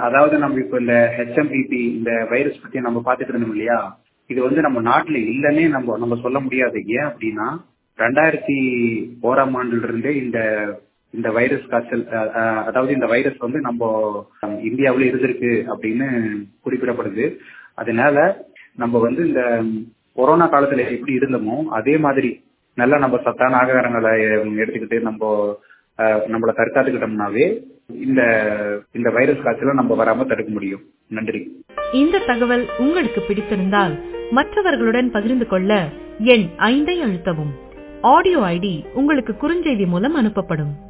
அதாவது நம்ம இப்போ இந்த ஹெச்எம்பிபி இந்த வைரஸ் பத்தி நம்ம பார்த்துட்டு இருந்தோம் இல்லையா இது வந்து நம்ம நாட்டுல இல்லைன்னே நம்ம நம்ம சொல்ல முடியாது ஏன் அப்படின்னா ரெண்டாயிரத்தி ஓராம் ஆண்டுல இருந்தே இந்த இந்த வைரஸ் காய்ச்சல் அஹ், அஹ், அதாவது இந்த வைரஸ் வந்து நம்ம அஹ், இந்தியாவுல இருந்திருக்கு அப்படின்னு குறிப்பிடப்படுது அதனால நம்ம வந்து இந்த கொரோனா காலத்துல எப்படி இருந்தோமோ அதே மாதிரி நல்லா நம்ம சத்தான ஆகாரங்களை அஹ், எடுத்துக்கிட்டு நம்ம அஹ், நம்மளை தற்காத்துக்கிட்டோம்னாவே இந்த இந்த வைரஸ் காய்ச்சலை நம்ம வராம தடுக்க முடியும் நன்றி இந்த தகவல் உங்களுக்கு பிடித்திருந்தால் மற்றவர்களுடன் பகிர்ந்து கொள்ள எண் ஐந்தை அழுத்தவும் ஆடியோ ஐடி உங்களுக்கு குறுஞ்செய்தி மூலம் அனுப்பப்படும்